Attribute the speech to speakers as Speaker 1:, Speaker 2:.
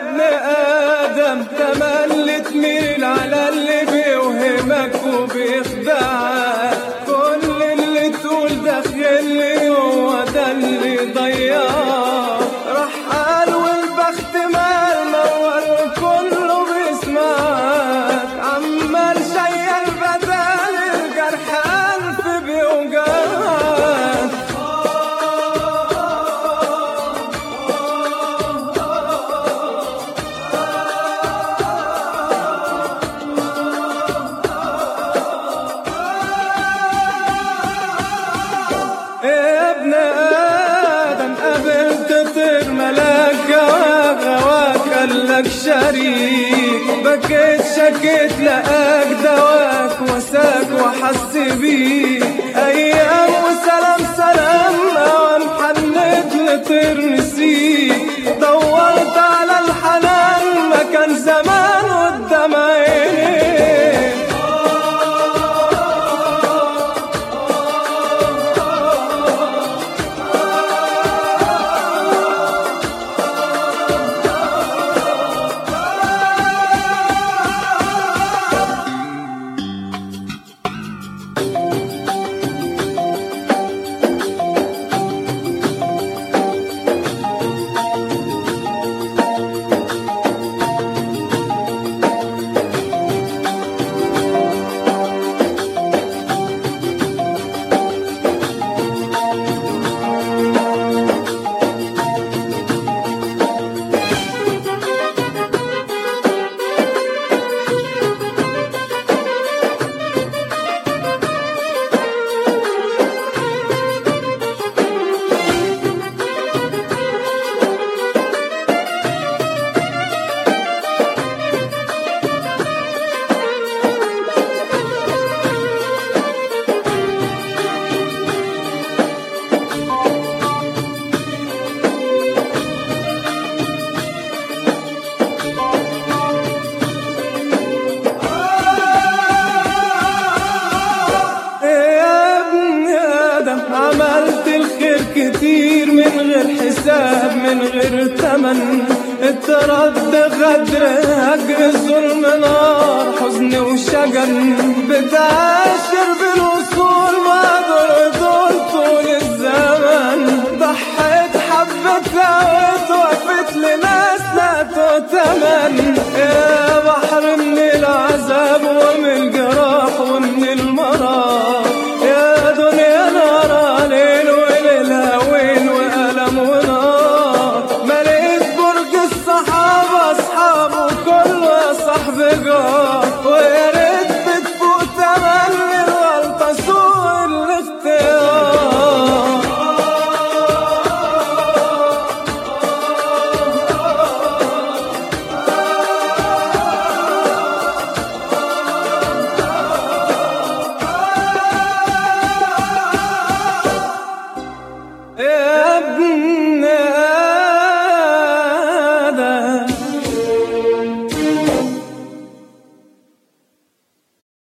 Speaker 1: ابن آدم تملي تميل على اللي بيوهمك وبيخدعك كل اللي تقول داخلي هو ده اللي ضيعك راح قال والبخت مال نور كله بيسمعك عمال شيال بدل الجرح ألف بيوجعك يا ابن آدم قابلت طير ملاك جواك غواك قال لك شريك بكيت شكيت لقاك دواك وساك وحس بيك أيام وسلام سلام أوام حنيت لطير نسيك دورت على الحنان ما كان زمان قدام عينيك يا ابن آدم عملت الخير كتير من غير حساب من غير تمن اترد غدر هجر ظلم نار حزن وشجن بتعاشر بالوصول ما دول دول طول الزمن ضحيت حبتها واتوقفت لنا